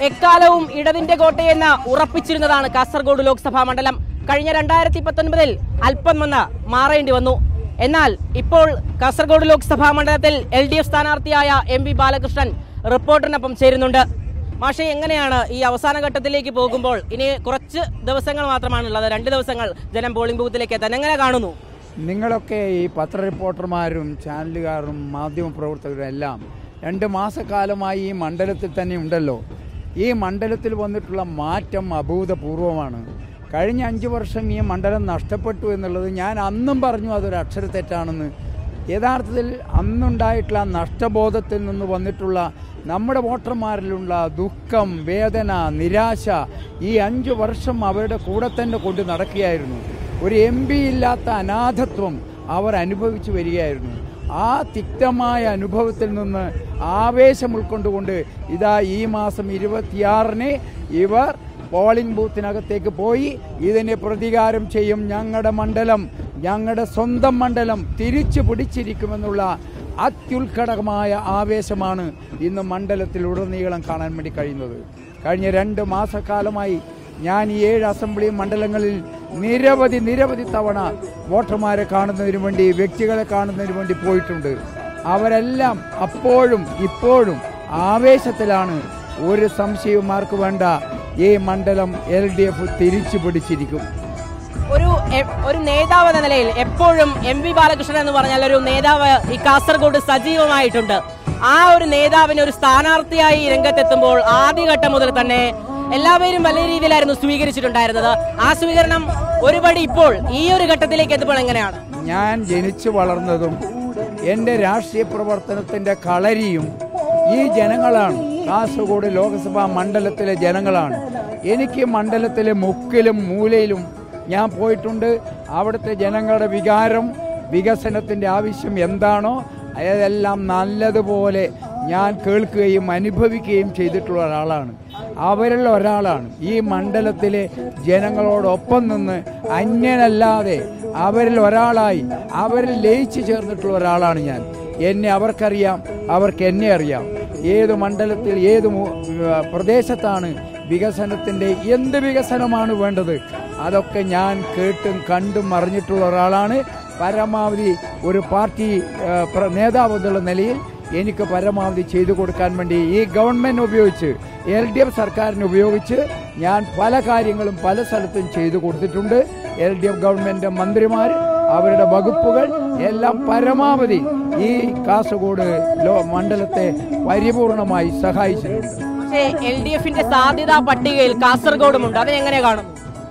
എക്കാലവും ഇടതിന്റെ കോട്ടയെന്ന് ഉറപ്പിച്ചിരുന്നതാണ് കാസർഗോഡ് ലോക്സഭാ മണ്ഡലം കഴിഞ്ഞ രണ്ടായിരത്തി പത്തൊൻപതിൽ അല്പം വന്ന് മാറേണ്ടി വന്നു എന്നാൽ ഇപ്പോൾ കാസർഗോഡ് ലോക്സഭാ മണ്ഡലത്തിൽ എൽ ഡി എഫ് സ്ഥാനാർത്ഥിയായ എം വി ബാലകൃഷ്ണൻ റിപ്പോർട്ടറിനൊപ്പം ചേരുന്നുണ്ട് മാഷെ എങ്ങനെയാണ് ഈ അവസാന ഘട്ടത്തിലേക്ക് പോകുമ്പോൾ ഇനി കുറച്ച് ദിവസങ്ങൾ മാത്രമാണുള്ളത് രണ്ട് ദിവസങ്ങൾ ജനം പോളിംഗ് ബൂത്തിലേക്ക് എത്താൻ എങ്ങനെ കാണുന്നു നിങ്ങളൊക്കെ ഈ പത്ര റിപ്പോർട്ടർമാരും ചാനലുകാരും മാധ്യമപ്രവർത്തകരും എല്ലാം രണ്ട് മാസക്കാലമായി ഈ മണ്ഡലത്തിൽ തന്നെ ഉണ്ടല്ലോ ഈ മണ്ഡലത്തിൽ വന്നിട്ടുള്ള മാറ്റം അഭൂതപൂർവമാണ് കഴിഞ്ഞ അഞ്ച് വർഷം ഈ മണ്ഡലം നഷ്ടപ്പെട്ടു എന്നുള്ളത് ഞാൻ അന്നും പറഞ്ഞു അതൊരു അക്ഷരത്തെറ്റാണെന്ന് യഥാർത്ഥത്തിൽ അന്നുണ്ടായിട്ടുള്ള ആ നഷ്ടബോധത്തിൽ നിന്ന് വന്നിട്ടുള്ള നമ്മുടെ വോട്ടർമാരിലുള്ള ദുഃഖം വേദന നിരാശ ഈ അഞ്ച് വർഷം അവരുടെ കൂടെ തന്നെ കൊണ്ട് നടക്കുകയായിരുന്നു ഒരു എം പി ഇല്ലാത്ത അനാഥത്വം അവർ അനുഭവിച്ചു വരികയായിരുന്നു ആ തിക്തമായ അനുഭവത്തിൽ നിന്ന് ആവേശം ഉൾക്കൊണ്ടുകൊണ്ട് ഇതാ ഈ മാസം ഇരുപത്തിയാറിന് ഇവർ പോളിംഗ് ബൂത്തിനകത്തേക്ക് പോയി ഇതിന് പ്രതികാരം ചെയ്യും ഞങ്ങളുടെ മണ്ഡലം ഞങ്ങളുടെ സ്വന്തം മണ്ഡലം തിരിച്ചു പിടിച്ചിരിക്കുമെന്നുള്ള അത്യുത്കടകമായ ആവേശമാണ് ഇന്ന് മണ്ഡലത്തിൽ ഉടനീളം കാണാൻ വേണ്ടി കഴിയുന്നത് കഴിഞ്ഞ രണ്ട് മാസക്കാലമായി ഞാൻ ഈ ഏഴ് അസംബ്ലി മണ്ഡലങ്ങളിൽ നിരവധി നിരവധി തവണ വോട്ടർമാരെ കാണുന്നതിന് വേണ്ടി വ്യക്തികളെ കാണുന്നതിന് വേണ്ടി പോയിട്ടുണ്ട് അവരെല്ലാം അപ്പോഴും ഇപ്പോഴും ആവേശത്തിലാണ് ഒരു സംശയവും ആർക്ക് വേണ്ട ഈ മണ്ഡലം എൽ ഡി എഫ് തിരിച്ചു പിടിച്ചിരിക്കും ഒരു എ- ഒരു നേതാവ് എന്ന നിലയിൽ എപ്പോഴും എം വി ബാലകൃഷ്ണൻ എന്ന് പറഞ്ഞാൽ ഒരു നേതാവ് ഈ കാസർഗോഡ് സജീവമായിട്ടുണ്ട് ആ ഒരു നേതാവിന് ഒരു സ്ഥാനാർത്ഥിയായി രംഗത്തെത്തുമ്പോൾ ആദ്യഘട്ടം മുതൽ തന്നെ എല്ലാവരും വലിയ രീതിയിലായിരുന്നു സ്വീകരിച്ചിട്ടുണ്ടായിരുന്നത് ആ സ്വീകരണം ഒരുപടി ഇപ്പോൾ ഈ ഒരു ഘട്ടത്തിലേക്ക് എത്തുമ്പോൾ എങ്ങനെയാണ് ഞാൻ ജനിച്ചു വളർന്നതും എൻ്റെ രാഷ്ട്രീയ പ്രവർത്തനത്തിൻ്റെ കളരിയും ഈ ജനങ്ങളാണ് കാസർഗോഡ് ലോക്സഭാ മണ്ഡലത്തിലെ ജനങ്ങളാണ് എനിക്ക് മണ്ഡലത്തിലെ മുക്കിലും മൂലയിലും ഞാൻ പോയിട്ടുണ്ട് അവിടുത്തെ ജനങ്ങളുടെ വികാരം വികസനത്തിൻ്റെ ആവശ്യം എന്താണോ അതെല്ലാം നല്ലതുപോലെ ഞാൻ കേൾക്കുകയും അനുഭവിക്കുകയും ചെയ്തിട്ടുള്ള ഒരാളാണ് അവരിൽ ഒരാളാണ് ഈ മണ്ഡലത്തിലെ ജനങ്ങളോടൊപ്പം നിന്ന് അന്യനല്ലാതെ അവരിൽ ഒരാളായി അവരിൽ ലയിച്ചു ചേർന്നിട്ടുള്ള ഒരാളാണ് ഞാൻ എന്നെ അവർക്കറിയാം അവർക്ക് എന്നെ അറിയാം ഏത് മണ്ഡലത്തിൽ ഏത് മു- ആ, പ്രദേശത്താണ് വികസനത്തിൻ്റെ എന്ത് വികസനമാണ് വേണ്ടത് അതൊക്കെ ഞാൻ കേട്ടും കണ്ടും അറിഞ്ഞിട്ടുള്ള ഒരാളാണ് പരമാവധി ഒരു പാർട്ടി ആ, പ്ര- നേതാവ് എന്നുള്ള നിലയിൽ എനിക്ക് പരമാവധി ചെയ്തു കൊടുക്കാൻ വേണ്ടി ഈ ഗവൺമെന്റ് ഉപയോഗിച്ച് എൽ ഡി എഫ് സർക്കാരിനെ ഉപയോഗിച്ച് ഞാൻ പല കാര്യങ്ങളും പല സ്ഥലത്തും ചെയ്തു കൊടുത്തിട്ടുണ്ട് എൽ ഡി എഫ് ഗവൺമെന്റ് മന്ത്രിമാർ അവരുടെ വകുപ്പുകൾ എല്ലാം പരമാവധി ഈ കാസർഗോഡ് ലോ മണ്ഡലത്തെ പരിപൂർണമായി സഹായിച്ചിട്ടുണ്ട് പക്ഷേ എൽ ഡി എഫിന്റെ സാധ്യതാ പട്ടികയിൽ കാസർഗോഡുമുണ്ട് അതിനെങ്ങനെ കാണുന്നു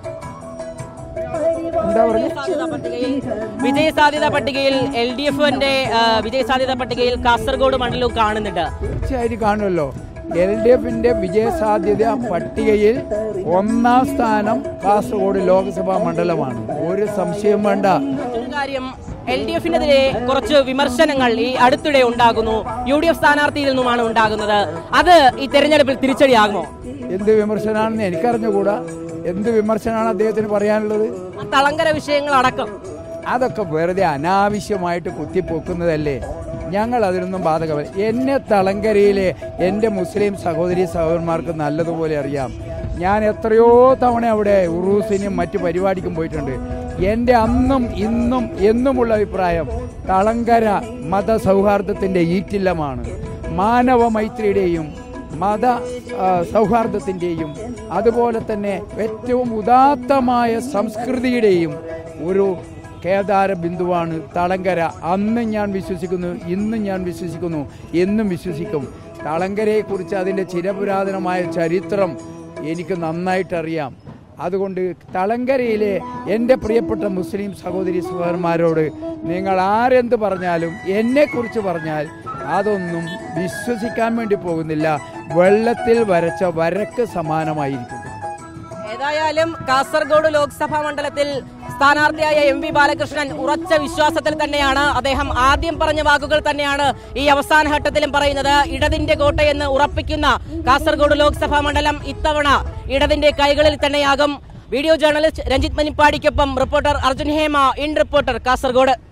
എന്താ പറയുക സാധ്യതാ പട്ടികയിൽ വിജയ സാധ്യതാ പട്ടികയിൽ എൽ ഡി എഫിന്റെ വിജയ സാധ്യതാ പട്ടികയിൽ കാസർഗോഡ് മണ്ഡലവും കാണുന്നുണ്ട് തീർച്ചയായിട്ടും കാണുമല്ലോ എൽ ഡി എഫിന്റെ വിജയസാധ്യത പട്ടികയിൽ ഒന്നാം സ്ഥാനം കാസർഗോഡ് ലോക്സഭാ മണ്ഡലമാണ് ഒരു സംശയം വേണ്ട ഒരു കാര്യം എൽ ഡി എഫിനെതിരെ കുറച്ച് വിമർശനങ്ങൾ ഈ അടുത്തിടെ ഉണ്ടാകുന്നു യു ഡി എഫ് സ്ഥാനാർത്ഥിയിൽ നിന്നുമാണ് ഉണ്ടാകുന്നത് അത് ഈ തെരഞ്ഞെടുപ്പിൽ തിരിച്ചടിയാകുമോ എന്ത് വിമർശനമാണെന്ന് എനിക്കറിഞ്ഞുകൂടാ എന്ത് വിമർശനമാണ് അദ്ദേഹത്തിന് പറയാനുള്ളത് ആ തളങ്കര വിഷയങ്ങൾ അടക്കം അതൊക്കെ വെറുതെ അനാവശ്യമായിട്ട് കുത്തിപ്പൊക്കുന്നതല്ലേ ഞങ്ങൾ അതിനൊന്നും ബാധകമല്ല എന്നെ തളങ്കരയിലെ എൻ്റെ മുസ്ലിം സഹോദരി സഹോദരന്മാർക്ക് നല്ലതുപോലെ അറിയാം ഞാൻ എത്രയോ തവണ അവിടെ ഉറൂസിനും മറ്റു പരിപാടിക്കും പോയിട്ടുണ്ട് എൻ്റെ അന്നും ഇന്നും എന്നുമുള്ള അഭിപ്രായം തളങ്കര മതസൗഹാർദ്ദത്തിൻ്റെ ഈറ്റില്ലമാണ് മാനവ മൈത്രിയുടെയും മത ആ, സൗഹാർദ്ദത്തിൻ്റെയും അതുപോലെ തന്നെ ഏറ്റവും ഉദാത്തമായ സംസ്കൃതിയുടെയും ഒരു കേദാര ബിന്ദുവാണ് തളങ്കര അന്ന് ഞാൻ വിശ്വസിക്കുന്നു ഇന്നും ഞാൻ വിശ്വസിക്കുന്നു എന്നും വിശ്വസിക്കും തളങ്കരയെക്കുറിച്ച് അതിൻ്റെ ചിരപുരാതനമായ ചരിത്രം എനിക്ക് നന്നായിട്ടറിയാം അതുകൊണ്ട് തളങ്കരയിലെ എൻ്റെ പ്രിയപ്പെട്ട മുസ്ലിം സഹോദരി സഹോദരന്മാരോട് നിങ്ങൾ ആരെന്ത് പറഞ്ഞാലും എന്നെക്കുറിച്ച് പറഞ്ഞാൽ അതൊന്നും വിശ്വസിക്കാൻ വേണ്ടി പോകുന്നില്ല വെള്ളത്തിൽ വരച്ച വരക്ക് സമാനമായിരിക്കും ഏതായാലും കാസർഗോഡ് ലോക്സഭാ മണ്ഡലത്തിൽ സ്ഥാനാർത്ഥിയായ എം വി ബാലകൃഷ്ണൻ ഉറച്ച വിശ്വാസത്തിൽ തന്നെയാണ് അദ്ദേഹം ആദ്യം പറഞ്ഞ വാക്കുകൾ തന്നെയാണ് ഈ അവസാന ഘട്ടത്തിലും പറയുന്നത് ഇടതിന്റെ കോട്ടയെന്ന് ഉറപ്പിക്കുന്ന കാസർഗോഡ് ലോക്സഭാ മണ്ഡലം ഇത്തവണ ഇടതിന്റെ കൈകളിൽ തന്നെയാകും വീഡിയോ ജേർണലിസ്റ്റ് രഞ്ജിത് മനിപ്പാടിക്കൊപ്പം reporter Arjun Hema in reporter Kasaragod